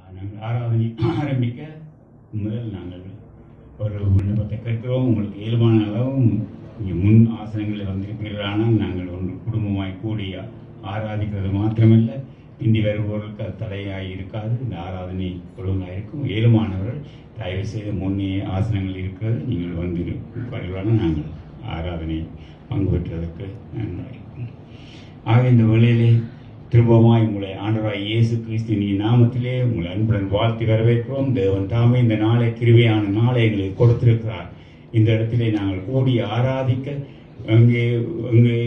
நாங்கள் ஆராதனை ஆரம்பிக்க முதல் நாங்கள் ஒரு விண்ணப்பத்தை கேட்கிறோம் உங்களுக்கு இயல்பான அளவும் இங்கே முன் ஆசனங்களில் வந்திருப்பீர்கள் ஆனால் நாங்கள் ஒன்று குடும்பமாய் கூடி ஆராதிக்கிறது மாத்திரமல்ல இந்தி வருபவர்களுக்கு அது தடையாய் இருக்காது இந்த ஆராதனை ஒழுங்காக இருக்கும் இயலுமானவர்கள் தயவு செய்து முன்னே ஆசனங்கள் இருக்கிறது நீங்கள் வந்து வருகிறார்கள் நாங்கள் ஆராதனை பங்கு பெற்றதற்கு நன்றாக இருக்கும் ஆக இந்த வேளையிலே திரும்பமாய் உங்களை ஆண்டவராய் இயேசு கிறிஸ்துவின் நாமத்திலே உங்களை அன்புடன் வாழ்த்தி வரவேற்கிறோம் தேவன் தாமே இந்த நாளை கிருபையான நாளை எங்களுக்கு கொடுத்திருக்கிறார் இந்த இடத்திலே நாங்கள் கூடி ஆராதிக்க அங்கே அங்கே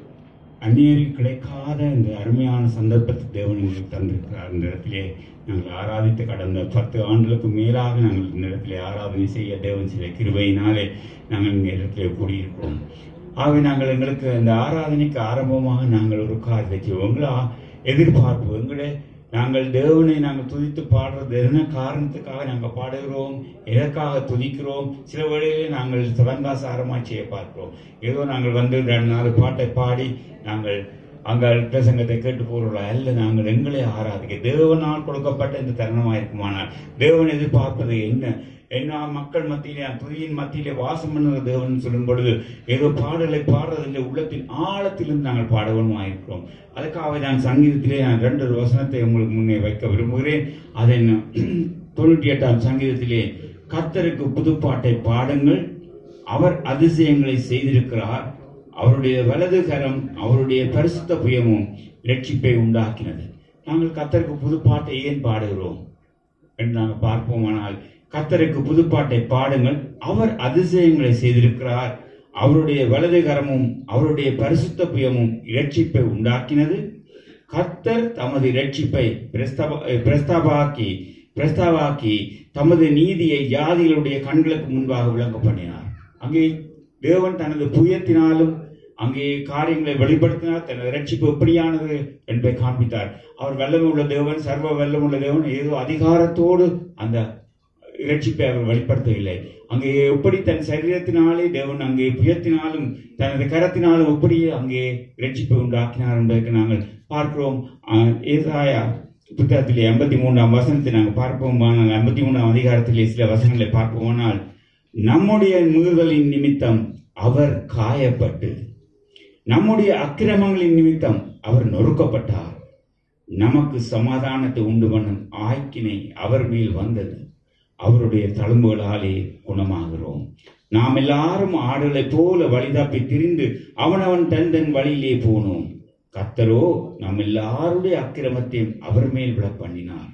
அந்நியரில் கிடைக்காத இந்த அருமையான சந்தர்ப்பத்தை தேவன் எங்களுக்கு தந்திருக்கிறார் இந்த இடத்திலே நாங்கள் ஆராதித்த கடந்த பத்து ஆண்டுகளுக்கு மேலாக நாங்கள் இந்த இடத்திலே ஆராதனை செய்ய தேவன் சில கிருபையினாலே நாங்கள் இந்த இடத்திலே கூடியிருக்கிறோம் ஆகவே நாங்கள் எங்களுக்கு இந்த ஆராதனைக்கு ஆரம்பமாக நாங்கள் ஒரு காரியத்தை செய்வோம் எங்களை ஆ- எதிர்பார்ப்பு எங்களை நாங்கள் தேவனை நாங்கள் துதித்து பாடுறது என்ன காரணத்துக்காக நாங்கள் பாடுகிறோம் எதற்காக துதிக்கிறோம் சில வேளையிலே நாங்கள் சடங்காசாரமாக செய்ய பார்க்கிறோம் ஏதோ நாங்கள் வந்து ரெண்டு நாலு பாட்டை பாடி நாங்கள் அங்கே பிரசங்கத்தை கேட்டு போகிறோம் அல்ல நாங்கள் எங்களை ஆராதிக்க தேவனால் கொடுக்கப்பட்ட இந்த தருணமாக இருக்குமானால் தேவன் எதிர்பார்ப்பது என்ன என்ன மக்கள் மத்தியிலே துதியின் மத்தியிலே வாசம் பண்ணுகிற தேவன் சொல்லும் பொழுது ஏதோ பாடலை பாடுறதில்லை உள்ளத்தின் ஆழத்திலிருந்து நாங்கள் பாடவனுமா இருக்கிறோம் அதுக்காக நான் சங்கீதத்திலே நான் ரெண்டு ஒரு வசனத்தை உங்களுக்கு முன்னே வைக்க விரும்புகிறேன் அதை நான் தொண்ணூற்றி எட்டாம் சங்கீதத்திலே கர்த்தருக்கு புதுப்பாட்டை பாடுங்கள் அவர் அதிசயங்களை செய்திருக்கிறார் அவருடைய வலது கரம் அவருடைய பரிசுத்த புயமும் ரட்சிப்பை உண்டாக்கினது நாங்கள் கர்த்தருக்கு புதுப்பாட்டை ஏன் பாடுகிறோம் என்று நாங்கள் பார்ப்போமானால் கர்த்தருக்கு புதுப்பாட்டை பாடுங்கள் அவர் அதிசயங்களை செய்திருக்கிறார் அவருடைய வலது கரமும் அவருடைய பரிசுத்த புயமும் இரட்சிப்பை உண்டாக்கினது கர்த்தர் தமது இரட்சிப்பை பிரஸ்தப- பிரஸ்தாபாக்கி பிரஸ்தாவாக்கி தமது நீதியை ஜாதிகளுடைய கண்களுக்கு முன்பாக விளங்க பண்ணினார் அங்கே தேவன் தனது புயத்தினாலும் அங்கே காரியங்களை வெளிப்படுத்தினார் தனது ரட்சிப்பு எப்படியானது என்பதை காண்பித்தார் அவர் வல்லமை உள்ள தேவன் சர்வ வல்லம் உள்ள தேவன் ஏதோ அதிகாரத்தோடு அந்த இரட்சிப்பை அவர் வெளிப்படுத்தவில்லை அங்கே எப்படி தன் சரீரத்தினாலே தேவன் அங்கே புயத்தினாலும் தனது கரத்தினாலும் எப்படி அங்கே இரட்சிப்பை உண்டாக்கினார் என்பதற்கு நாங்கள் பார்க்கிறோம் ஆஹ், ஏசாயா புத்தகத்திலே ஐம்பத்தி மூன்றாம் வசனத்தை நாங்கள் பார்ப்போமானால் ஐம்பத்தி மூன்றாம் அதிகாரத்திலே சில வசனங்களை பார்ப்போமானால் நம்முடைய மீறுதலின் நிமித்தம் அவர் காயப்பட்டு நம்முடைய அக்கிரமங்களின் நிமித்தம் அவர் நொறுக்கப்பட்டார் நமக்கு சமாதானத்தை உண்டு பண்ணும் ஆய்க்கினை அவர் மேல் வந்தது அவருடைய தழும்புகளாலே குணமாகிறோம் நாம் எல்லாரும் ஆடுகளைப் போல வழிதாப்பி திரிந்து அவனவன் தன் தன் வழியிலே போனோம் கர்த்தரோ நம் எல்லாருடைய அக்கிரமத்தையும் அவர் மேல் விழ பண்ணினார்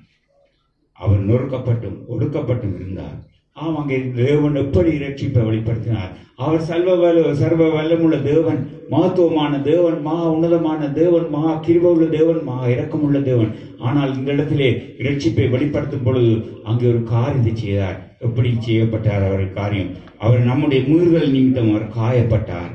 அவர் நொறுக்கப்பட்டும் ஒடுக்கப்பட்டும் இருந்தார் ஆம் அங்கே தேவன் எப்படி இரட்சிப்பை வெளிப்படுத்தினார் அவர் சர்வ வல்ல சர்வ வல்லமுள்ள தேவன் மகத்துவமான தேவன் மகா உன்னதமான தேவன் மகா கிருப உள்ள தேவன் மகா இரக்கமுள்ள தேவன் ஆனால் இந்த இடத்திலே இரட்சிப்பை வெளிப்படுத்தும் பொழுது அங்கே ஒரு காரியத்தை செய்தார் எப்படி செய்யப்பட்டார் அவர் காரியம் அவர் நம்முடைய மீறுதல் நிமித்தம் அவர் காயப்பட்டார்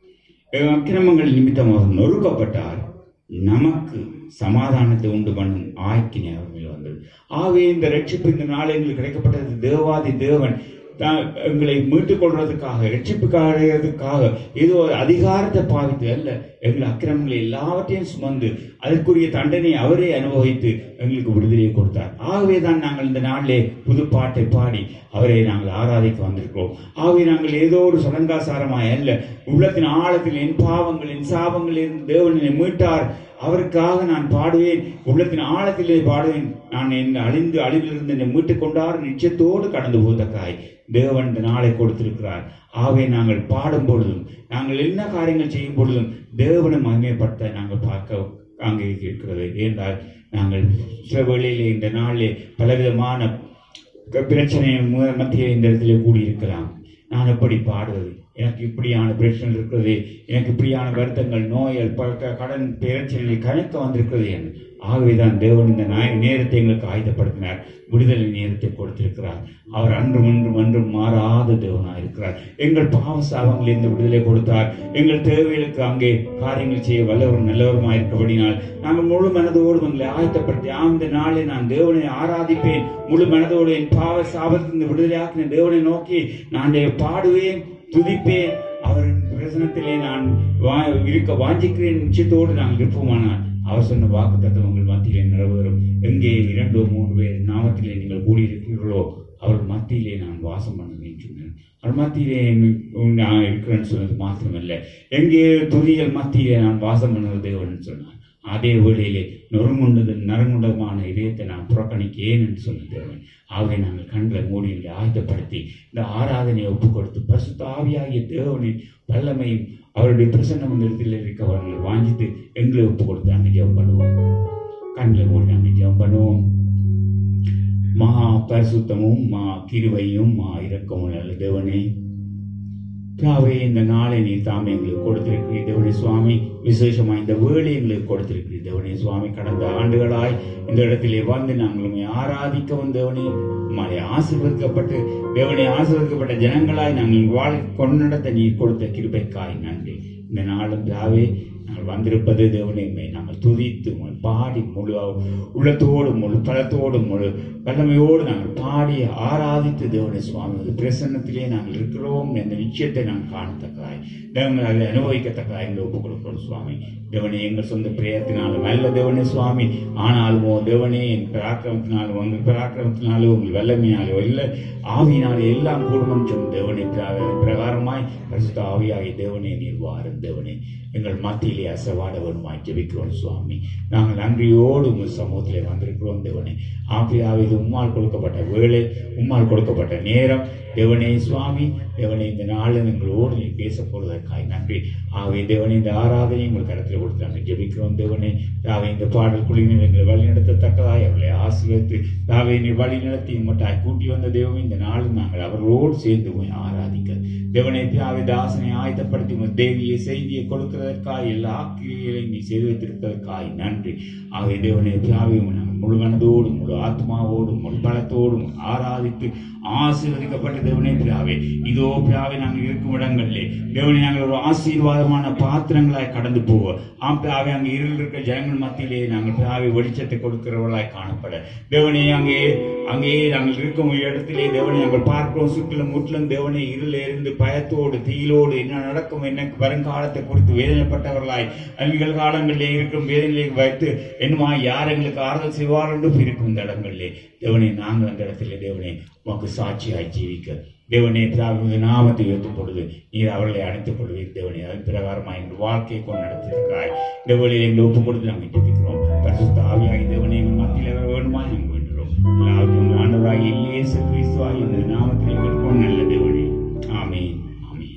அக்கிரமங்கள் நிமித்தம் அவர் நொறுக்கப்பட்டார் நமக்கு சமாதானத்தை உண்டு பண்ணும் ஆய்க்கினை அவர் மேல் வந்தது ஆகவே இந்த ரட்சிப்பு இந்த நாள் எங்களுக்கு கிடைக்கப்பட்டது தேவாதி தேவன் தான் எங்களை மீட்டுக் கொள்வதற்காக ரட்சிப்புக்காக ஏதோ ஒரு அதிகாரத்தை பாவித்து அல்ல எங்கள் அக்கிரமங்களை எல்லாவற்றையும் சுமந்து அதற்குரிய தண்டனை அவரே அனுபவித்து எங்களுக்கு விடுதலையை கொடுத்தார் ஆகவே தான் நாங்கள் இந்த நாளிலே புது பாட்டை பாடி அவரை நாங்கள் ஆராதிக்க வந்திருக்கிறோம் ஆகவே நாங்கள் ஏதோ ஒரு சடங்காசாரமாய் அல்ல உள்ளத்தின் ஆழத்தில் என் பாவங்கள் என் சாபங்கள் இருந்து தேவன் என்னை மீட்டார் அவருக்காக நான் பாடுவேன் உள்ளத்தின் ஆழத்திலே பாடுவேன் நான் என் அழிந்து அழிவிலிருந்து என்னை மீட்டுக் கொண்டார் நிச்சயத்தோடு கடந்து போதக்காய் தேவன் இந்த நாளை கொடுத்திருக்கிறார் ஆகவே நாங்கள் பாடும் பொழுதும் நாங்கள் என்ன காரியங்கள் செய்யும் பொழுதும் தேவனை மகிமைப்படுத்த நாங்கள் பார்க்க அங்கே இருக்கிறது ஏனென்றால் நாங்கள் சில வேளையிலே இந்த நாளிலே பலவிதமான பிரச்சனை மத்தியில் இந்த இடத்துல கூடியிருக்கலாம் நான் எப்படி பாடுவது எனக்கு இப்படியான பிரச்சனை இருக்கிறது எனக்கு இப்படியான வருத்தங்கள் நோய்கள் பல கடன் பிரச்சனைகள் கணக்க வந்திருக்கிறது என்று ஆகவேதான் தேவன் இந்த நாய் நேரத்தை எங்களுக்கு ஆயுதப்படுத்தினார் விடுதலை நேரத்தை கொடுத்திருக்கிறார் அவர் அன்றும் இன்றும் அன்றும் மாறாத தேவனாக இருக்கிறார் எங்கள் பாவ சாபங்களில் இருந்து விடுதலை கொடுத்தார் எங்கள் தேவைகளுக்கு அங்கே காரியங்கள் செய்ய வல்லவரும் நல்லவருமாக இருக்கபடினால் நாங்கள் முழு மனதோடு எங்களை ஆயத்தப்படுத்தி ஆ இந்த நாளை நான் தேவனை ஆராதிப்பேன் முழு மனதோடு என் பாவ சாபத்திலிருந்து விடுதலையாக்கின தேவனை நோக்கி நான் பாடுவேன் துதிப்பேன் அவரின் பிரசனத்திலே நான் வா- இருக்க வாஞ்சிக்கிறேன் நிச்சயத்தோடு நாங்கள் இருப்போமானால் அவர் சொன்ன வாக்கு உங்கள் மத்தியிலே நிறைவேறும் எங்கே இரண்டோ மூன்று பேர் நாமத்திலே நீங்கள் கூடியிருக்கிறீர்களோ அவர் மத்தியிலே நான் வாசம் பண்ணுவேன் சொன்னேன் அவர் மத்தியிலே எனக்கு- நான் இருக்கிறேன்னு சொன்னது மாத்திரமல்ல எங்கே துதிகள் மத்தியிலே நான் வாசம் பண்ணுவது தேவன் சொன்னார் அதே வேளையிலே நொறுங்குண்டது நறுங்குண்டமான இதயத்தை நான் புறக்கணிக்கேன் என்று சொன்ன தேவன் ஆகவே நாங்கள் கண்களை மூடி எங்களை ஆயத்தப்படுத்தி இந்த ஆராதனையை ஒப்புக் கொடுத்து பரிசுத்த ஆவியாகிய தேவனின் வல்லமையும் அவருடைய பிரசன்னம் இந்த இடத்தில் இருக்கவர்கள் வாங்கிட்டு எங்களை ஒப்புக் கொடுத்து நாங்கள் ஜெபம் பண்ணுவோம் கண்களை மூடி நாங்கள் ஜெபம் பண்ணுவோம் மகா பரிசுத்தமும் மா கிருவையும் மா இரக்கமும் நல்ல தேவனே பிதாவே இந்த நாளை நீ தாமே எங்களுக்கு கொடுத்திருக்கிறீர் தேவனே சுவாமி விசேஷமா இந்த வேலை எங்களுக்கு கொடுத்திருக்கிறீர் தேவனே சுவாமி கடந்த ஆண்டுகளாய் இந்த இடத்திலே வந்து நாங்கள் உண்மை ஆராதிக்கவும் தேவனே உம்மாலே ஆசீர்வதிக்கப்பட்டு தேவனே ஆசீர்வதிக்கப்பட்ட ஜனங்களாய் நாங்கள் வாழ கொண்டடத்தை நீர் கொடுத்த கிருபைக்காய் நன்றி இந்த நாளும் பிதாவே நாங்கள் வந்திருப்பது தேவனே உம்மை நாங்கள் துதித்து உம்மை பாடி முழு உள்ளத்தோடு முழு பலத்தோடு முழு வல்லமையோடு நாங்கள் பாடி ஆராதித்து தேவனே சுவாமி உமது பிரசன்னத்திலே நாங்கள் இருக்கிறோம் என்ற நிச்சயத்தை நாங்கள் காணத்தக்காய் நாங்கள் அதை அனுபவிக்கத்தக்காய் எங்களை ஒப்புக் கொடுக்கிறோம் சுவாமி தேவனே எங்கள் சொந்த பிரயத்தினாலும் அல்ல தேவனே சுவாமி ஆனாலுமோ தேவனே என் பராக்கிரமத்தினாலும் உங்கள் பராக்கிரமத்தினாலோ உங்கள் வல்லமையினாலோ இல்லை ஆவியினாலே எல்லாம் கூடுமன் சொன்ன தேவனே பிர- பிரகாரமாய் பரிசுத்த ஆவியாகிய தேவனே நீர் வாரும் தேவனே எங்கள் மத்தியிலே அசவாட வேணுமாய் ஜெபிக்கிறோம் சுவாமி நாங்கள் நன்றியோடு உங்கள் சமூகத்திலே வந்திருக்கிறோம் தேவனே ஆப்பியாவே இது உம்மால் கொடுக்கப்பட்ட வேலை உம்மால் கொடுக்கப்பட்ட நேரம் தேவனே சுவாமி தேவனே இந்த நாளில் எங்களோடு நீ பேச போவதற்காய் நன்றி ஆகவே தேவனே இந்த ஆராதனை உங்கள் கருத்தில் கொடுத்து நாங்கள் ஜெபிக்கிறோம் தேவனே தாவே இந்த பாடல் குழுவினர் எங்களை வழிநடத்தத்தக்கதாய் அவர்களை ஆசீர்வதித்து தாவே நீ வழி நடத்தி மட்டாய் கூட்டி வந்த தெய்வம் இந்த நாளும் நாங்கள் அவர்களோடு சேர்ந்து உம்மை ஆராதிக்க தேவனை தாவே தாசனை ஆயத்தப்படுத்தி உமது தேவிய செய்தியை கொடுக்கிறதற்காய் எல்லா கிரியைகளையும் நீ செய்து வைத்திருப்பதற்காய் நன்றி ஆகவே தேவனை தாவே உம்மை நாங்கள் முழு மனதோடும் முழு ஆத்மாவோடும் முழு பலத்தோடும் ஆராதித்து ஆசீர்வதிக்கப்பட்ட தேவனே பிதாவே இதோ பிதாவே நாங்கள் இருக்கும் இடங்களிலே தேவனே நாங்கள் ஒரு ஆசீர்வாதமான பாத்திரங்களாய் கடந்து போவோம் ஆம் பிதாவே அங்கே இருள் இருக்கிற ஜனங்கள் மத்தியிலே நாங்கள் பிதாவே வெளிச்சத்தை கொடுக்கிறவர்களாய் காணப்பட தேவனே அங்கே அங்கே நாங்கள் இருக்கும் இடத்திலே தேவனை நாங்கள் பார்க்கிறோம் சுற்றிலும் முற்றிலும் தேவனை இருள் எறிந்து பயத்தோடு தீயிலோடு என்ன நடக்கும் என்ன வருங்காலத்தை குறித்து வேதனைப்பட்டவர்களாய் அல்கள் காலங்களிலே இருக்கும் வேதனையை வைத்து என்னமா யார் எங்களுக்கு ஆறுதல் செய்வார் என்று இருக்கும் இந்த இடங்களிலே தேவனே நாங்கள் அந்த இடத்திலே தேவனே உமக்கு சாட்சியாய் ஜீவிக்க தேவனே பிதாவுடைய நாமத்தை உயர்த்தும் பொழுது நீர் அவர்களை அணைத்துக் கொள்வீர் தேவனே அதன் பிரகாரமாக எங்கள் வாழ்க்கையை கொண்டு நடத்திருக்கிறாய் இந்த வழியில் எங்களை ஒப்புக் கொடுத்து நாங்கள் ஜெபிக்கிறோம் பரிசுத்த ஆவியாகி தேவனே எங்கள் மத்தியில் வர வேணுமா நாங்கள் வேண்டுகிறோம் எல்லாருக்கும் ஆண்டவராகி இயேசு கிறிஸ்துவாய் இந்த நாமத்தில் எங்களுக்கு நல்ல தேவனே ஆமென் ஆமென்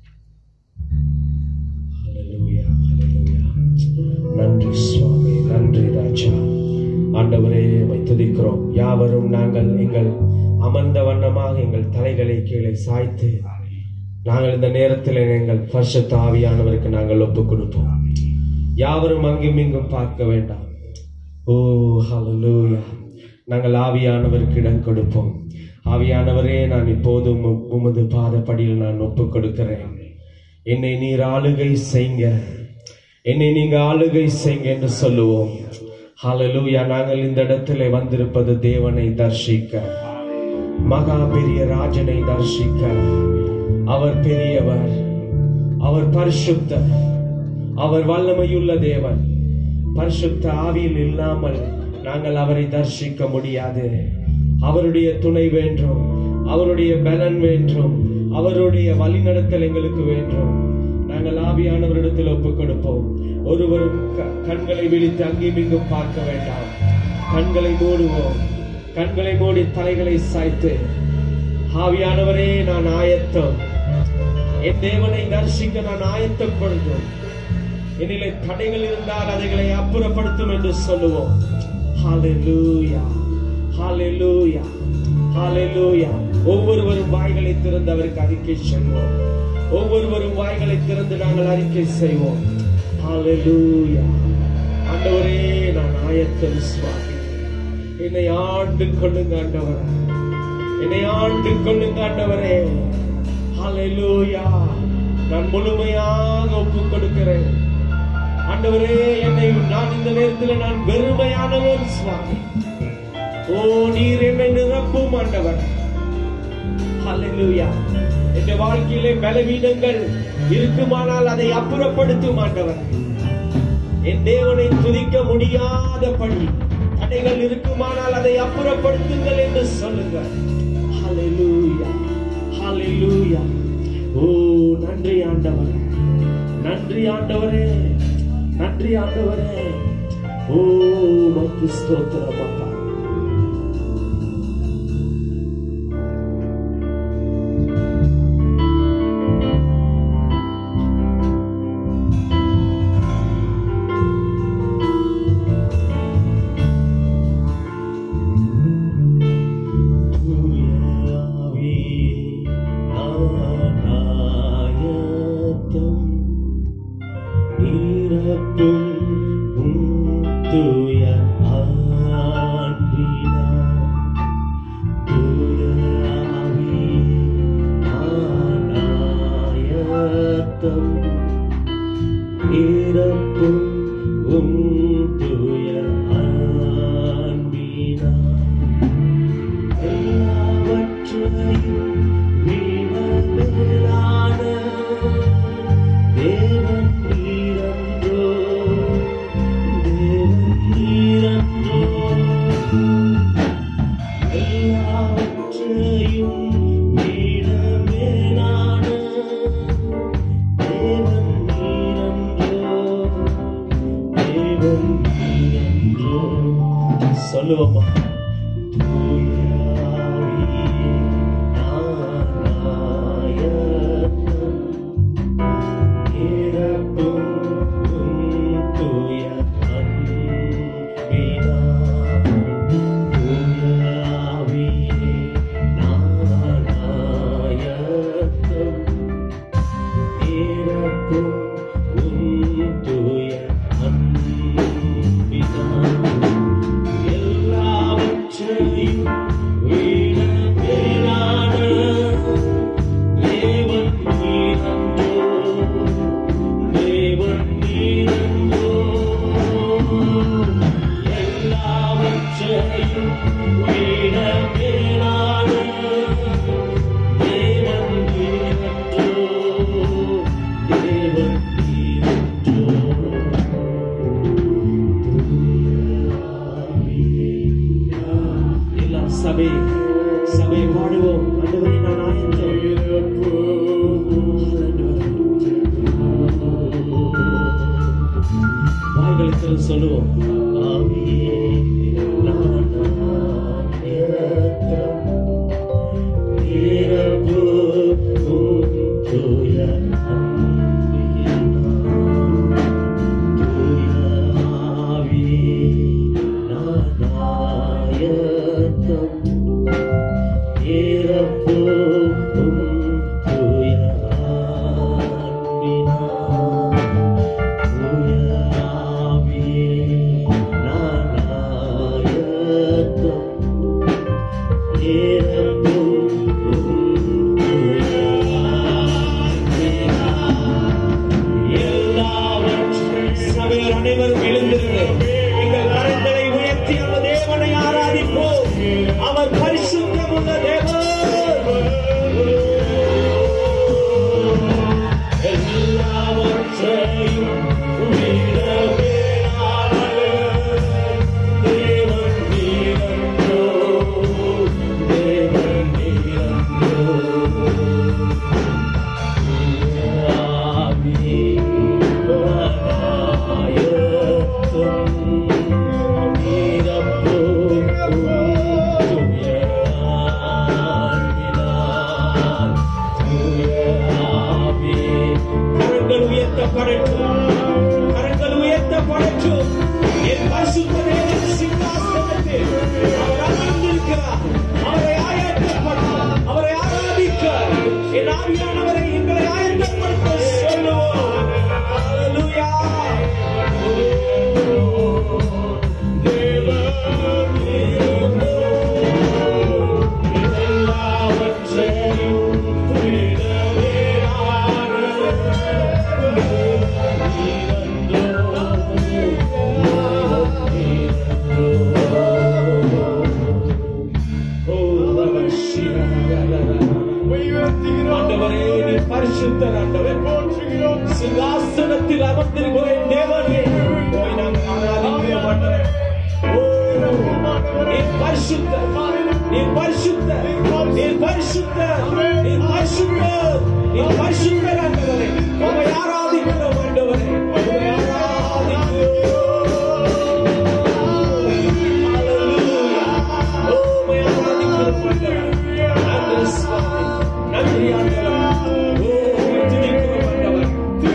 ஹalleluya ஹalleluya நன்றி சுவாமி நன்றி ராஜா ஆண்டவரே உம்மை துதிக்கிறோம் யாவரும் நாங்கள் எங்கள் அமர்ந்த வண்ணமாக எங்கள் தலைகளை கீழே சாய்த்து நாங்கள் இந்த நேரத்தில் எங்கள் பரிசுத்த ஆவியானவருக்கு நாங்கள் ஒப்புக் கொடுப்போம் யாவரும் அங்கும் இங்கும் பார்க்க வேண்டாம் ஓ ஹalleluya நாங்கள் ஆவியானவருக்கு இடம் கொடுப்போம் ஆவியானவரே நான் இப்போதும் உம்- உமது பாதப்படியில் நான் ஒப்புக் கொடுக்கிறேன் என்னை நீர் ஆளுகை செய்ங்க என்னை நீங்க ஆளுகை செய்ங்க என்று சொல்லுவோம் ஹalleluya நாங்கள் இந்த இடத்திலே வந்திருப்பது தேவனை தரிசிக்க மகா பெரிய ராஜனை தரிசிக்க அவர் பெரியவர் அவர் பரிசுத்தர் அவர் வல்லமையுள்ள தேவன் பரிசுத்த ஆவியில் இல்லாமல் நாங்கள் அவரை தரிசிக்க முடியாது அவருடைய துணை வேண்டும் அவருடைய பலன் வேண்டும் அவருடைய வழிநடத்தல் எங்களுக்கு வேண்டும் நாங்கள் ஆவியானவரிடத்தில் ஒப்புக் கொடுப்போம் ஒருவரும் க- கண்களை விழித்து அங்கேயும் இங்கும் பார்க்க வேண்டாம் கண்களை மூடுவோம் கண்களை மூடி தலைகளை சாய்த்து ஆவியானவரே நான் ஆயத்தம் என் தேவனை தரிசிக்க நான் ஆயத்தப்படுத்தும் என்னிலே தடைகள் இருந்தால் அதைகளை அப்புறப்படுத்தும் என்று சொல்லுவோம் ஹalleluya ஹalleluya ஹalleluya ஒவ்வொருவரும் வாய்களை திறந்து அவருக்கு அறிக்கை செய்வோம் ஒவ்வொருவரும் வாய்களை திறந்து நாங்கள் அறிக்கை செய்வோம் ஹalleluya ஆண்டவரே நான் ஆயத்தம் சுவாமி என்னை ஆண்டு கொள்ளுங்க ஆண்டவரே என்னை ஆண்டு கொள்ளுங்க ஆண்டவரே ஹalleluya நான் முழுமையாக ஒப்புக் கொடுக்கிறேன் ஆண்டவரே என்னை நான் இந்த நேரத்தில் நான் வெறுமையானவர் சுவாமி ஓ நீர் என்னை நிரப்பும் ஆண்டவர் ஹalleluya என் வாழ்க்கையிலே பலவீனங்கள் இருக்குமானால் அதை அப்புறப்படுத்தும் ஆண்டவர் என் தேவனை துதிக்க முடியாதபடி தடைகள் இருக்குமானால் அதை அப்புறப்படுத்துங்கள் என்று சொல்லுங்கள் ஹalleluya ஹalleluya ஓ நன்றி ஆண்டவரே நன்றி ஆண்டவரே நன்றி ஆண்டவரே ஓ மக்கு ஸ்தோத்திரம் அப்பா இறப்பும் உம் துய அன்பினா எல்லாவற்றையும் விட மேலான தேவன் நீரன்றோ தேவன் நீரன்றோ எல்லாவற்றையும் விட மேலான தேவன் நீரன்றோ தேவன் நீரன்றோ சொல்லுவோமா எல்லாவற்றையும் விட மேலான தேவன் நீரன்றோ தேவன் நீரன்றோ எல்லாவற்றையும் விட மேலான தேவன் நீரன்றோ தேவன் நீரன்றோ எல்லாம் சபை சபை பாடுவோம் ஆண்டவரே நான் ஆயத்தம் வாய்களை திறந்து சொல்லுவோம் ஆவியே நான் ஆயத்தம். நிரப்பு உம் தூய அன்பினால். தூய ஆவியே நான் ஆயத்தம். நிரப்பு உம் தூய அன்பினால். தூய ஆவியே நான் ஆயத்தம். நிரப்பு உம் தூய சபையில் அனைவரும் எழுந்திருந்து எங்கள் கரங்களை உயர்த்தி அந்த தேவனை ஆராதிப்போம் அவர் பரிசுத்தம் உள்ள தேவன் எல்லாவற்றையும் விட மேலான தேவன் நீரன்றோ தேவன் நீரன்றோ ஆவியே பரிசுத்தர் நீர் பரிசுத்தர் நீர் பரிசுத்தர் நீர் பரிசுத்தர் நீர் பரிசுத்தர் ஆண்டவரே உம்மை ஆராதிக்கிறோம் ஆண்டவரே உம்மை ஆராதிக்கிறோம் Hallelujah. Oh, உம்மை ஆராதிக்கிறோம் ஆண்டவரே. நன்றி சுவாமி. நன்றி ஆண்டவரே. ஓ, உம்மை துதிக்கிறோம் ஆண்டவரே.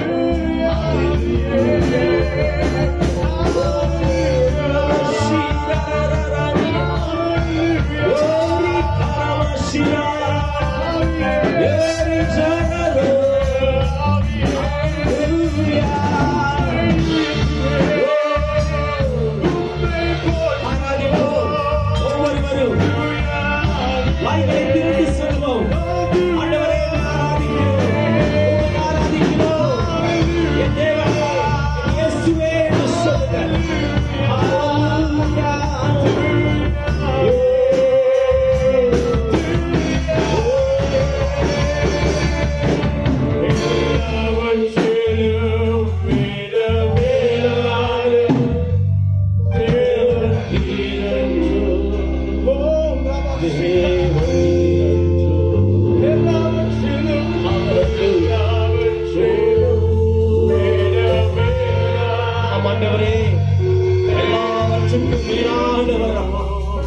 ஆம் ஆண்டவரே எல்லாவற்றுக்கும் மேலானவர் அம்மா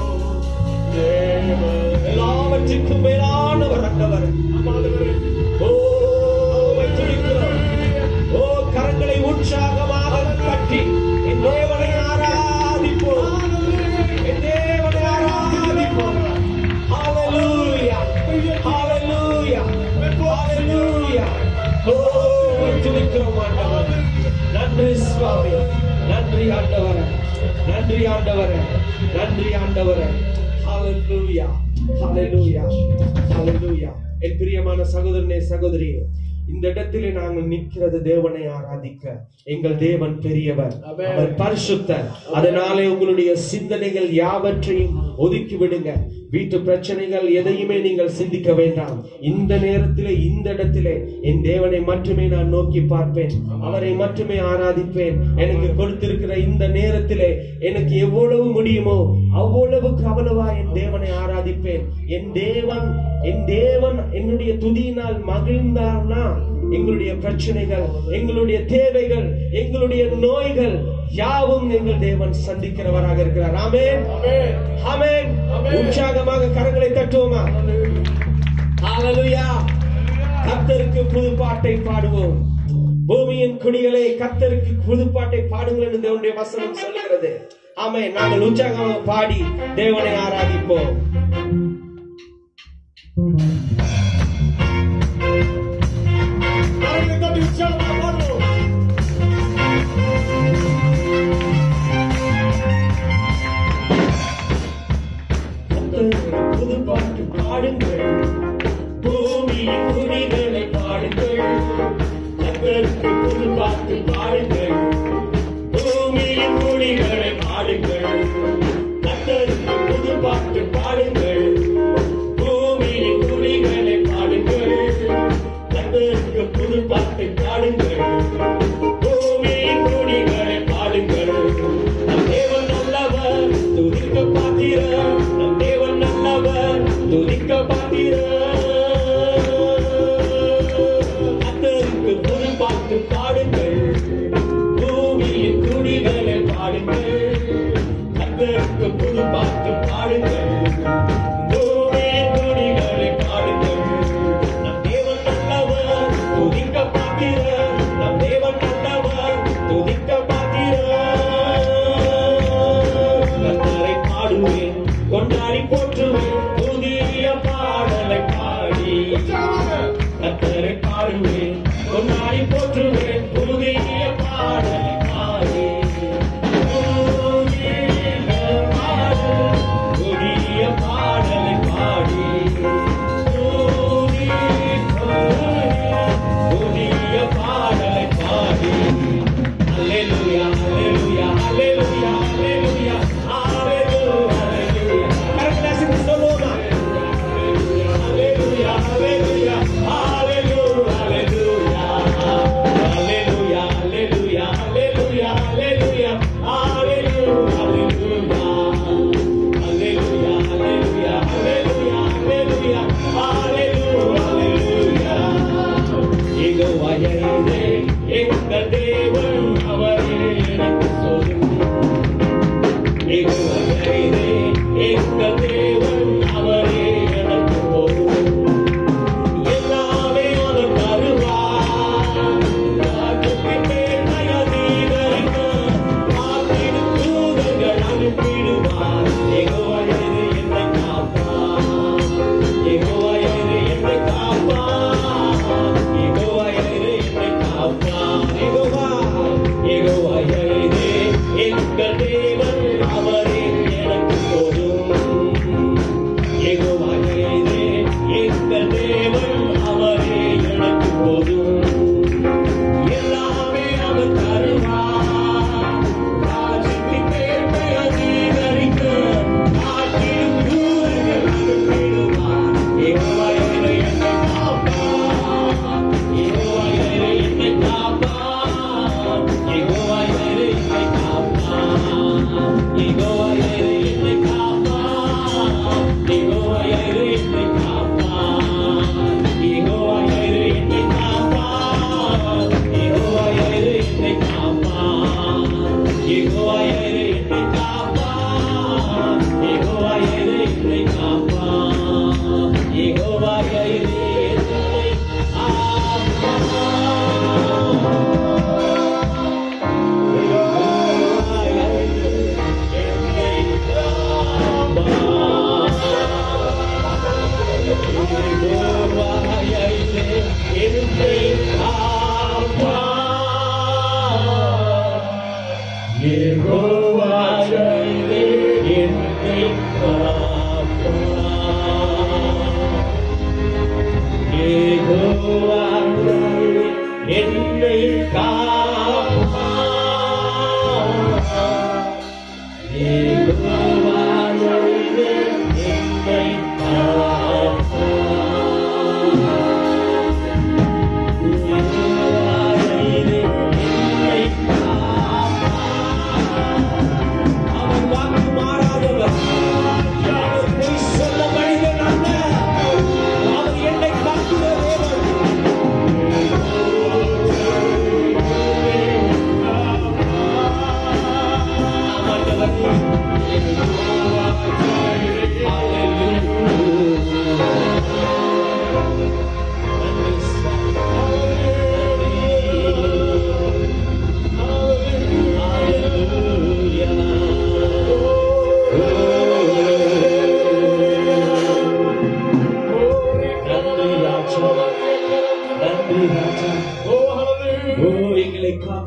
எல்லாவற்றுக்கும் மேலானவர் ஆண்டவர் ஓ உம்மை துதிக்கிறோம். ஓ கரங்களை உற்சாகமாக கட்டி என் தேவனை ஆராதிப்போம் என் தேவனை ஆராதிப்போம் Hallelujah. Hallelujah. Hallelujah. ஓ உம்மை துதிக்கிறோம் ஆண்டவர் நன்றி சுவாமி நன்றி ஆண்டவரே நன்றி ஆண்டவரே நன்றி ஆண்டவரே ஹalleluya ஹalleluya ஹalleluya என் பிரியமான சகோதரனே சகோதரியே இந்த இடத்திலே நாங்கள் நிற்கிறது தேவனை ஆராதிக்க எங்கள் தேவன் பெரியவர் அவர் பரிசுத்தர் அதனாலே உங்களுடைய சிந்தனைகள் யாவற்றையும் ஒதுக்கி விடுங்க வீட்டு பிரச்சனைகள் எதையுமே நீங்கள் சிந்திக்க வேண்டாம் இந்த நேரத்திலே இந்த இடத்திலே என் தேவனை மட்டுமே நான் நோக்கி பார்ப்பேன் அவரை மட்டுமே ஆராதிப்பேன் எனக்கு கொடுத்திருக்கிற இந்த நேரத்திலே எனக்கு எவ்வளவு முடியுமோ அவ்வளவுக்கு அவ்வளவா என் தேவனை ஆராதிப்பேன் என் தேவன் என் தேவன் என்னுடைய துதியினால் மகிழ்ந்தார்னா எங்களுடைய பிரச்சனைகள் எங்களுடைய தேவைகள் எங்களுடைய நோய்கள் யாவும் எங்கள் தேவன் சந்திக்கிறவராக இருக்கிறார் ஆமென் ஆமென் உற்சாகமாக கரங்களை தட்டுவோமா ஹalleluya கர்த்தருக்கு புது பாட்டை பாடுவோம் பூமியின் குடிகளே கர்த்தருக்கு புது பாட்டை பாடுங்கள் என்று தேவனுடைய வசனம் சொல்லுகிறது ஆமென் நாங்கள் உற்சாகமாக பாடி தேவனை ஆராதிப்போம் கர்த்தருக்கு புது பாட்டு பாடுங்கள் பூமியின் குடிகளை பாடுங்கள் கர்த்தருக்கு புது பாட்டு பாடுங்கள் பூமியின் குடிகளை பாடுங்கள் கர்த்தருக்கு புது பாட்டு பாடுங்கள் பூமியின் குடிகளை பாடுங்கள் கர்த்தருக்கு புது பாட்டு பாடுங்கள் பூமியின் குடிகளை பாடுங்கள் நம் தேவன் நல்லவர் துதிக்க பாத்திரம் நம் தேவன் நல்லவர் துதிக்க பாத்திரம் கர்த்தருக்கு புது பாட்டு பாடுங்கள் பூமியின் குடிகளை பாடுங்கள் கர்த்தருக்கு புது பாட்டு பாடுங்கள் பூமியின் குடிகளை பாடுங்கள் நம் தேவன் நல்லவர் துதிக்க பாத்திரம் நம் தேவன் நல்லவர் துதிக்க பாத்திரம் கர்த்தரை பாடுவேன் கொண்டாடி போற்றுவேன் புதிய பாடலை பாடி கர்த்தரை பாடுவேன் கொண்டாடி போற்றுவேன் புதிய பாடலை பாடி புதிய பாடல், புதிய பாடலை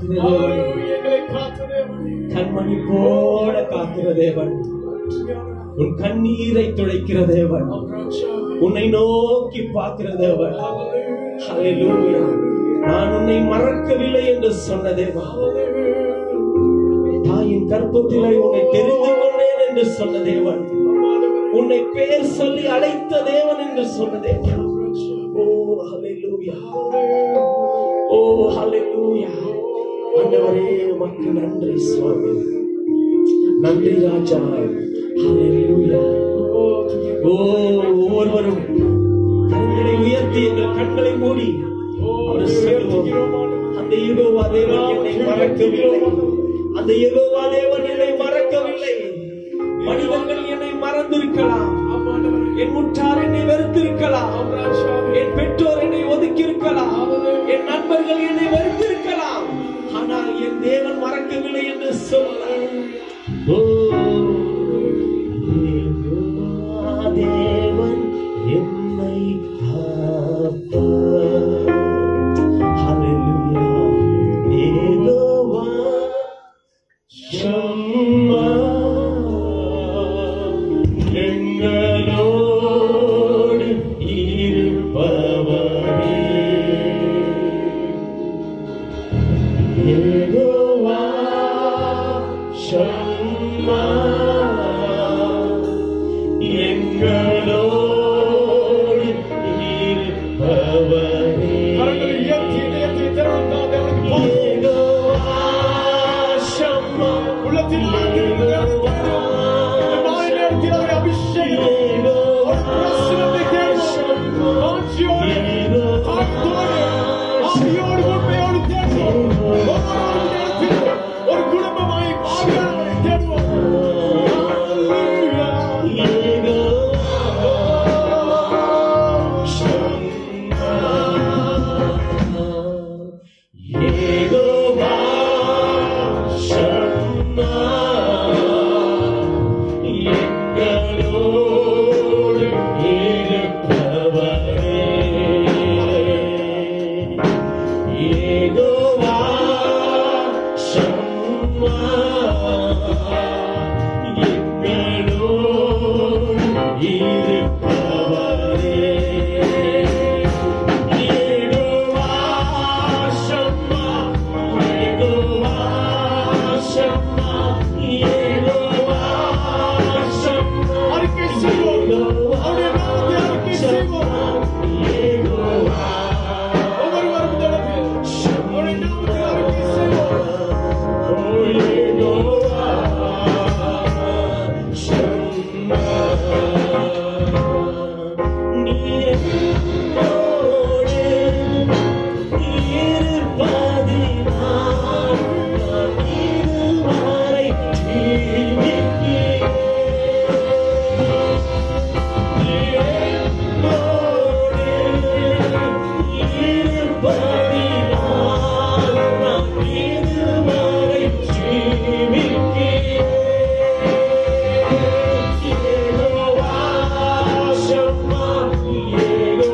காக்கிற தேவன் எங்களை காத்த தேவனே கண்மணி போல காக்கிற தேவன் உன் கண்ணீரை துடைக்கிற தேவன் உன்னை நோக்கி பார்க்கிற தேவன் ஹalleluya நான் உன்னை மறக்கவில்லை என்று சொன்ன தேவன் தாயின் கர்ப்பத்திலே உன்னை தெரிந்து கொண்டேன் என்று சொன்ன தேவன் உன்னை பெயர் சொல்லி அழைத்த தேவன் என்று சொன்ன தேவன் ஓ ஹalleluya ஓ ஹalleluya ஆண்டவரே உமக்கு நன்றி சுவாமி நன்றி ராஜா ஹalleluya ஓ ஒவ்வொருவரும் கண்களை உயர்த்தி எங்கள் கண்களை மூடி அவர் சொல்லுவோம் அந்த யுகோவா தேவன் என்னை மறக்கவில்லை அந்த யுகோவா தேவன் என்னை மறக்கவில்லை மனிதர்கள் என்னை மறந்திருக்கலாம் என் முற்றார் என்னை வெறுத்திருக்கலாம் என் பெற்றோர் என்னை ஒதுக்கி இருக்கலாம் என் நண்பர்கள் என்னை வெறுத்திருக்கலாம் ஆனால் என் தேவன் மறக்கவில்லை என்று சொன்னார் ஓ யெகோவா தேவன் என்னை காப்பார். ஹல்லேலூயா. யெகோவா ஷம்மா எங்களோடு இருப்பவரே யெகோவா ஷம்மா எங்களோடு இருப்பவரே கரங்களை உயர்த்தி இதயத்தை திறந்தால் தேவனுக்கு போதும். யெகோவா ஷம்மா உள்ளத்தில் மாத்திரம் தேவனுக்கு போதும். இந்த மாலை நேரத்தில் அவரை அபிஷேகம் ஒரு பிரசனத்தை தேடுவோம். வாஞ்சியோடு, தாழ்த்தோடு, ஆவியோடு, உண்மையோடு தேடுவோம். ஒவ்வொரு நேரத்திலும் ஒரு குடும்பமாய் ஆவியானவரை தேடுவோம். Hallelujah. அறிக்கை செய்வோம் அவருடைய நாமத்தை அறிக்கை செய்வோம் ஒவ்வொருவரும் இந்த இடத்தில் அவருடைய நாமத்தை அறிக்கை செய்வோம் Yeah.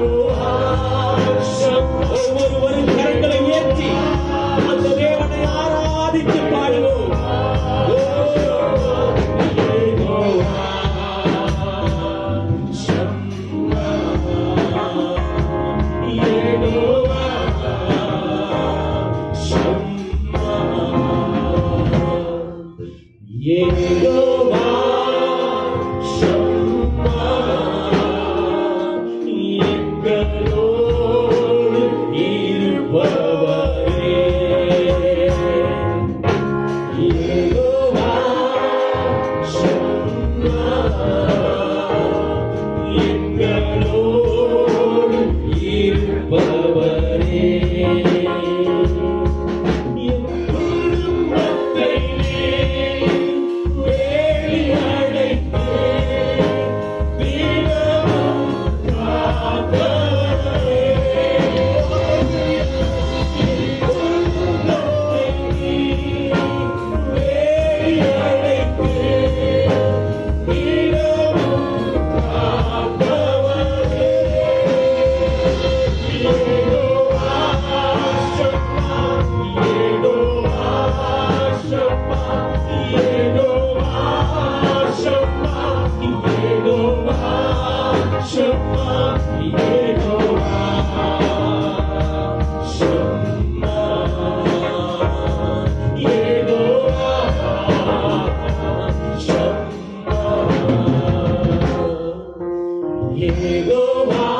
யெகோவா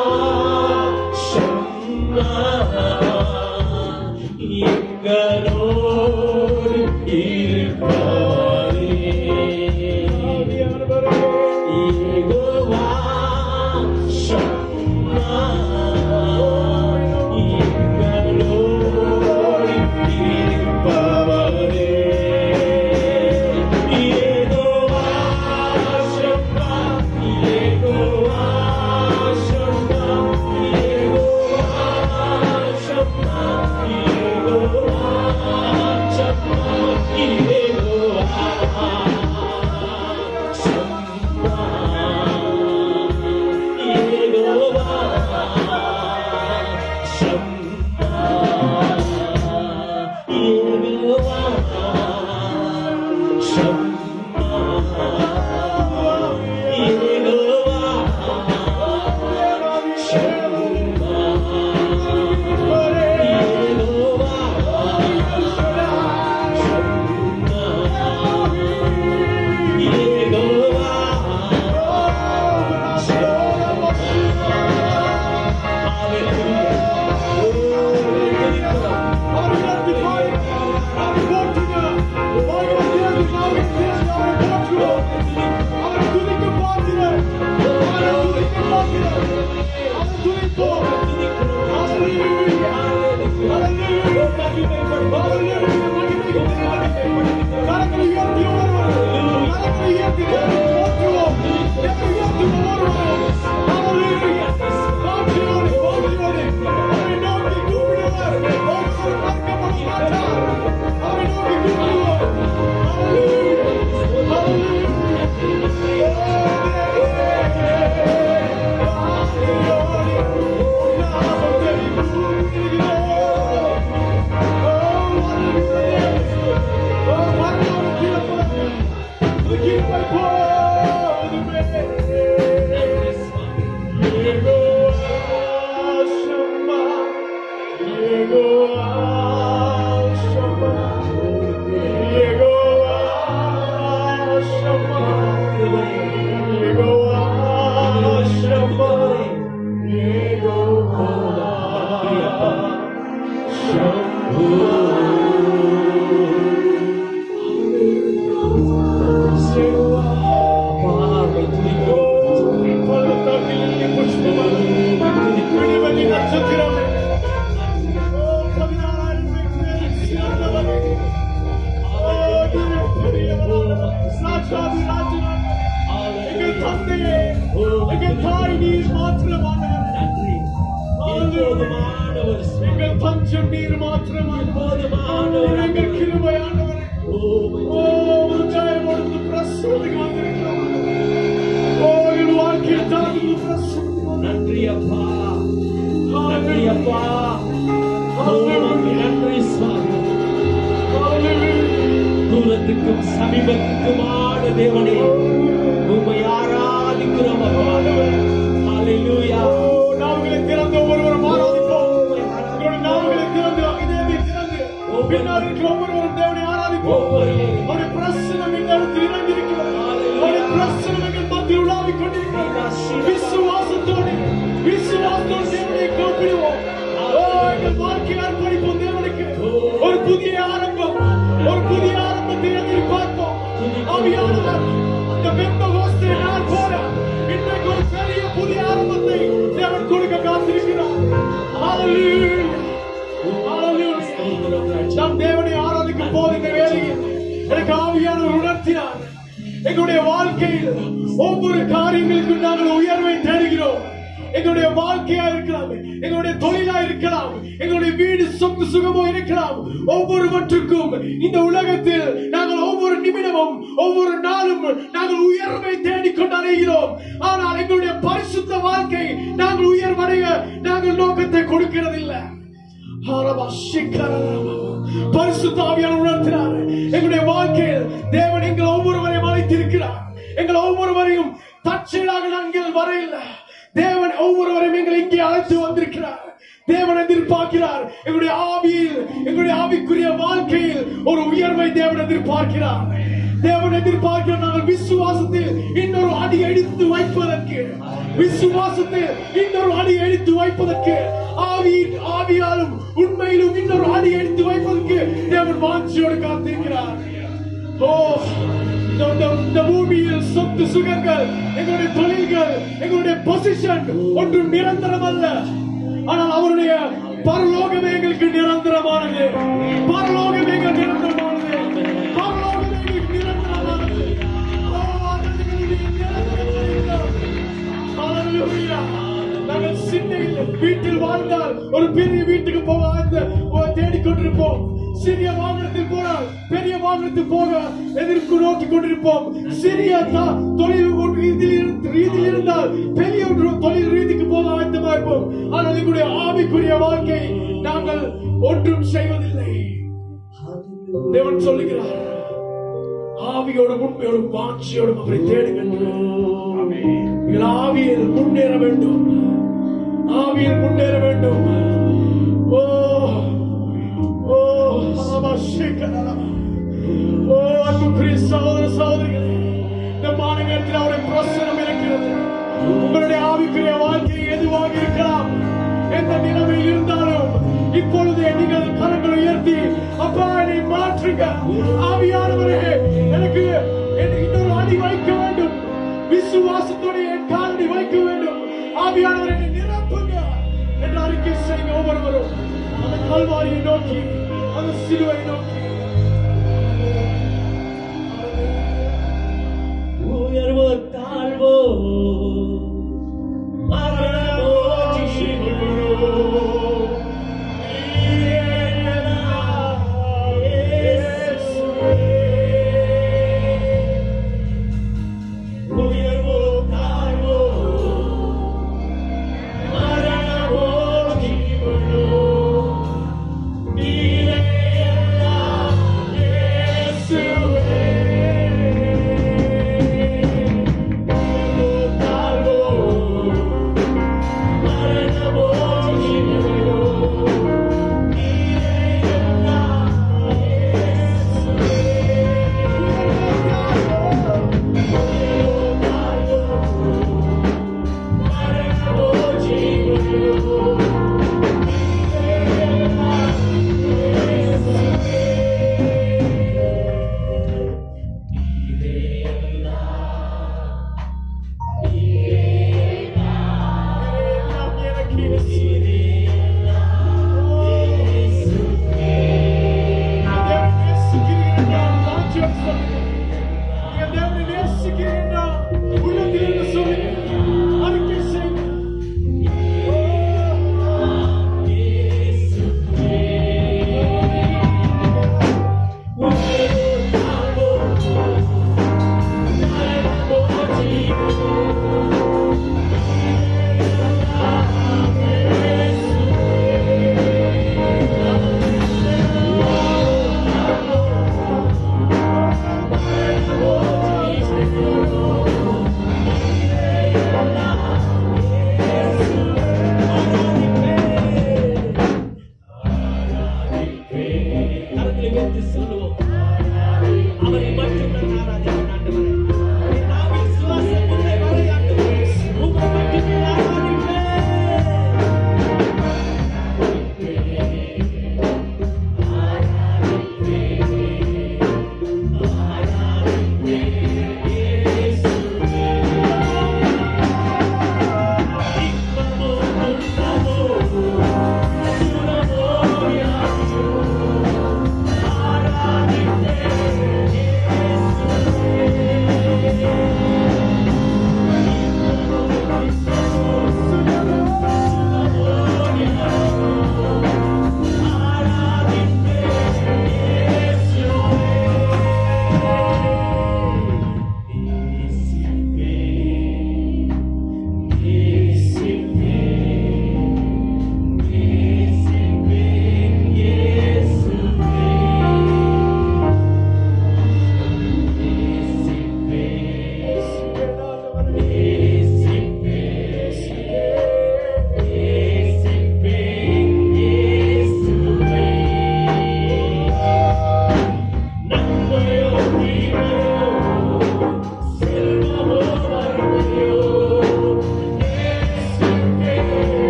ஷம்மா எங்களோடு இருப்பவரே யெகோவா ஷம்மா எங்களோடு இருப்பவரே யெகோவா ஷம்மா யெகோவா ஷம்மா யெகோவா ஷம்மா யெகோவா ஷம்மா யெகோவா எங்கள் தந்தையே எங்கள் தாய் நீர் மாத்திரமானவர் எங்கள் பஞ்சம் நீர் மாத்திரமானவர் எங்கள் கிருபையானவரே ஓ ஜெயம் கொடுத்து பிரசனத்துக்கு வந்திருக்கிறோம் ஓ என் வாழ்க்கையில் தான் பிரசனம் நன்றி அப்பா நன்றி அப்பா உமக்கு நன்றி சுவாமி தூரத்துக்கும் சமீபத்துக்குமான தேவனே உம்மை ஆராதிக்கிறோம் அப்பா ஹalleluya நாவுகளை திறந்து ஒவ்வொருவரும் ஆராதிப்போம் உங்களுடைய நாவுகளை திறந்து இதயத்தை திறந்து பின்னால் இருக்கிற ஒவ்வொருவரும் தேவனை ஆராதிப்போம் அவருடைய பிரசனம் எங்களுக்கு இறங்கியிருக்கிறது அவருடைய பிரசனம் எங்கள் மத்தியில் உலாவிக் கொண்டிருக்கிறது விசுவாசத்தோடு விசுவாசத்தோடு தேவனை கூப்பிடுவோம் ஓ எங்கள் வாழ்க்கையை அர்ப்பணிப்போம் தேவனுக்கு ஒரு புதிய ஆரம்பம் ஒரு புதிய ஆரம்பத்தை எதிர்பார்ப்போம் ஆவியானவர் அந்த வெப்ப கோஸ்தை நாள் போல இன்றைக்கு ஒரு பெரிய புதிய ஆரம்பத்தை தேவன் கொடுக்க காத்திருக்கிறார் Hallelujah. Hallelujah. நாம் தேவனை ஆராதிக்கும் போது இந்த வேளையில் எனக்கு ஆவியானவர் உணர்த்தினார் எங்களுடைய வாழ்க்கையில் ஒவ்வொரு காரியங்களுக்கும் நாங்கள் உயர்வை தேடுகிறோம் எங்களுடைய வாழ்க்கையா இருக்கலாம் எங்களுடைய தொழிலா இருக்கலாம் எங்களுடைய வீடு சொத்து சுகமோ இருக்கலாம் ஒவ்வொருவற்றுக்கும் இந்த உலகத்தில் நாங்கள் ஒவ்வொரு நிமிடமும் ஒவ்வொரு நாளும் நாங்கள் உயர்வை தேடிக்கொண்டு அலைகிறோம் ஆனால் எங்களுடைய பரிசுத்த வாழ்க்கை நாங்கள் உயர்வடைய நாங்கள் நோக்கத்தை கொடுக்கிறதில்லை ஹாரபா சிக்கரரபா. பரிசுத்த ஆவியார் உணர்த்தினார் எங்களுடைய வாழ்க்கையில் தேவன் எங்கள் ஒவ்வொருவரையும் அழைத்திருக்கிறார் எங்கள் ஒவ்வொருவரையும் தற்செயலாக நாங்கள் வரையில்லை தேவன் ஒவ்வொருவரையும் எங்களை இங்கே அழைத்து வந்திருக்கிறார் தேவன் எதிர்பார்க்கிறார் எங்களுடைய ஆவியில் எங்களுடைய ஆவிக்குரிய வாழ்க்கையில் ஒரு உயர்வை தேவன் எதிர்பார்க்கிறார் தேவன் எதிர்பார்க்கிற நாங்கள் விசுவாசத்தில் இன்னொரு அடி எடுத்து வைப்பதற்கு விசுவாசத்தில் இன்னொரு அடி எடுத்து வைப்பதற்கு ஆவி ஆவியாலும் உண்மையிலும் இன்னொரு அடி எடுத்து வைப்பதற்கு தேவன் வாஞ்சியோடு காத்திருக்கிறார் ஓ இந்த- இந்த- இந்த பூமியில் சொத்து சுகங்கள் எங்களுடைய தொழில்கள் எங்களுடைய பொசிஷன் ஒன்றும் நிரந்தரம் அல்ல ஆனால் அவருடைய பரலோகமே எங்களுக்கு நிரந்தரமானது பரலோகமே எங்கள் நிரந்தரமானது பரலோகமே எங்களுக்கு நிரந்தரமானது ஓ, ஆண்டவரே, நிரந்தரமானது. ஹalleluya. நாங்கள் சின்ன வீட்டில் வாழ்ந்தால் ஒரு பெரிய வீட்டுக்கு போக ஆழ்ந்த- ஓ, தேடிக்கொண்டிருப்போம் சிறிய வாகனத்தில் போனால் பெரிய வாகனத்தில் போக எதிர்ப்பு நோக்கி கொண்டிருப்போம் சிறிய த- தொழில் ஒரு ரீதியில் இருந்து- ரீதியில் இருந்தால் பெரிய ஒரு தொழில் ரீதிக்கு போக ஆயத்தமா இருப்போம் ஆனால் எங்களுடைய ஆவிக்குரிய வாழ்க்கை நாங்கள் ஒன்றும் செய்வதில்லை தேவன் சொல்லுகிறார் ஆவியோடும் உண்மையோடும் வாட்சியோடும் அவரை தேடுங்கள் நீங்கள் ஆவியில் முன்னேற வேண்டும் ஆவியில் முன்னேற வேண்டும் ஓ ஓ ஆமா, சீக்கிரம். ஓ அன்புக்குரிய சகோதர சகோதரிகளே இந்த மாநகரத்தில் அவருடைய பிரசனம் இருக்கிறது உங்களுடைய ஆவிக்குரிய வாழ்க்கை எதுவாக இருக்கலாம் எந்த நிலைமையில் இருந்தாலும் இப்பொழுது நீங்கள் கரங்களை உயர்த்தி அப்பா என்னை மாற்றுங்க ஆவியானவரே எனக்கு என்னை இன்னொரு அடி வைக்க வேண்டும் விசுவாசத்தோட என் காலடி வைக்க வேண்டும் ஆவியானவரை என்னை நிரப்புங்க என்று அறிக்கை செய்யுங்க ஒவ்வொருவரும் அந்த கல்வாரியை நோக்கி அந்த சிலுவை நோக்கி உயர்வோ தாழ்வோ மரணமோ ஜீவனோ நீயேனா இயேசுவே. உயர்வோ தாழ்வோ மரணமோ ஜீவனோ நீயேனா இயேசுவே. எல்லாம் எனக்கு இயேசுவே. தேவனை நேசிக்கிறீர்கள் என்றால் வாஞ்சியோடு சொல்லுங்க. நீங்கள் தேவனை நேசிக்கிறீர்கள் என்றால் உள்ளத்திலிருந்து சொல்லுங்க. அறிக்கை செய்யுங்க. Oh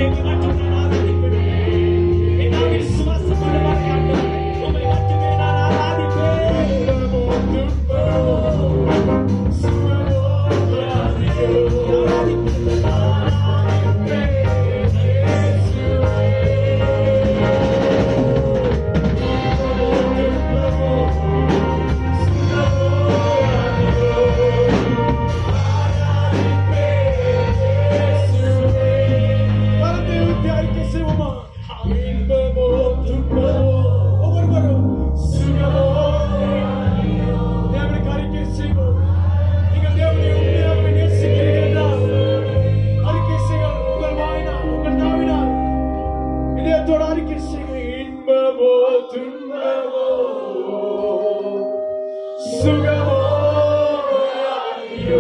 இன்றைக்கு மட்டும் நான் ஆராதிக்கிறேன் என்னால் விசுவாசமான ஆண்டவரே உம்மை மட்டுமே நான் ஆராதிப்பேன் கரத்தை உயர்த்தி அறிக்கை செய்வோமா? இன்பமோ, துன்பமோ, ஒவ்வொருவரும் சுகமோ. தேவனுக்கு அறிக்கை செய்வோம். நீங்கள் தேவனை உண்மையாகவே நேசிக்கிறீர்கள் என்றால், அறிக்கை செய்யுங்கள். உங்கள் வாயினால், உங்கள் நாவினால். இதயத்தோடு அறிக்கை செய்யுங்கள். இன்பமோ, துன்பமோ, சுகமோ, ஐயோ.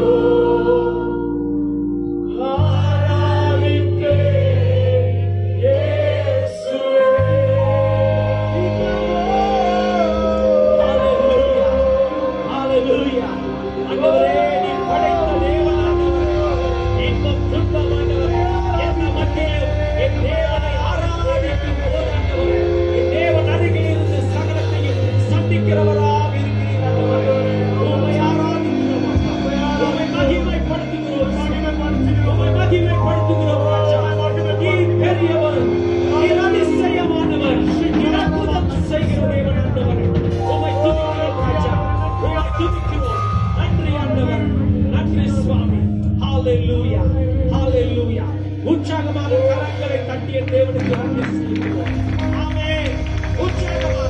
Hallelujah. ஆண்டவரே, நீர் படைத்த தேவன் ஆண்டவரே. இன்பம் துன்பம் ஆண்டவரே. எந்த மத்தியிலும் என் தேவனை ஆராதிக்கும் போது ஆண்டவரே, என் தேவன் அருகில் இருந்து சகலத்தையும் சந்திக்கிறவராக இருக்கிறீர் ஆண்டவரே. உம்மை ஆராதிக்கிறோம் அப்பா. உம்மை மகிமைப்படுத்துகிறோம் உம்மை மகிமைப்படுத்துகிறோம் ராஜா. நீர் பெரியவர். நீர் அதிசயமானவர். நீர் அற்புதம் செய்கிற தேவன் ஆண்டவரே. உம்மை துதிக்கிறோம் ராஜா. உம்மை துதிக்கிறோம். நன்றி ஆண்டவர். நன்றி சுவாமி. ஹalleluya. ஹalleluya. உற்சாகமாக கரங்களை தட்டிய தேவனுக்கு நன்றி செலுத்துவோம். ஆமென். உற்சாகமாக